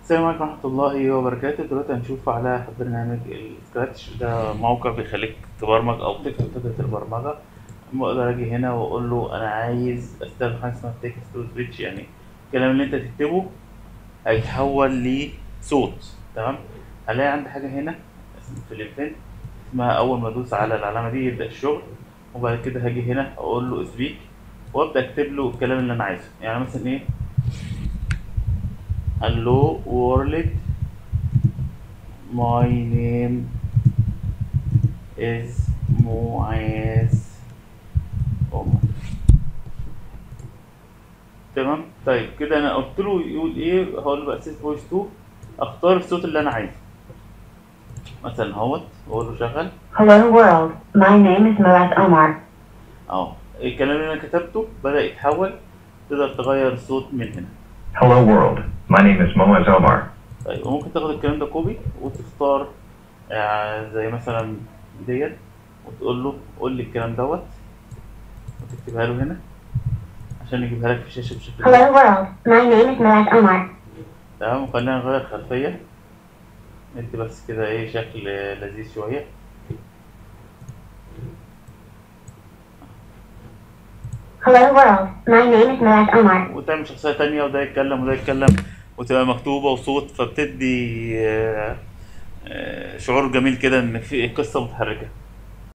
السلام عليكم ورحمة الله وبركاته دلوقتي هنشوف على برنامج السكراتش ده موقع بيخليك تبرمج أو تكتب فكرة البرمجة بقدر أجي هنا وأقول له أنا عايز أستخدم حاجة اسمها تكست تو سبيتش يعني الكلام اللي أنت تكتبه هيتحول لصوت تمام هلاقي عندي حاجة هنا في الإيفنت اسمها أول ما أدوس على العلامة دي يبدأ الشغل وبعد كده هاجي هنا أقول له سبيك وأبدأ أكتب له الكلام اللي أنا عايزه يعني مثلا إيه Hello world My name is معاذ عمر تمام طيب كده انا قلت له يقول ايه هقول له بقى سيت فويس 2 اختار الصوت اللي انا عايزه مثلا اهوت واقول له شغل Hello world, my name is Murat Omar. اهو الكلام اللي انا كتبته بدأ يتحول تقدر تغير الصوت من هنا Hello world, my name is Moaz Omar. طيب وممكن تاخد الكلام ده كوبي وتختار آه، زي مثلا ديت وتقول له قول لي الكلام دوت وتكتبها له هنا عشان يجيبها لك في الشاشة بشكل Hello world, my name is Murat Omar. تمام وخلينا نغير خلفية ندي بس كده ايه شكل لذيذ شوية Hello world, my name is Murat Omar. وتعمل شخصية تانية وده يتكلم وده يتكلم وتبقى مكتوبة وصوت فبتدي آه، آه، شعور جميل كده ان في قصة متحركة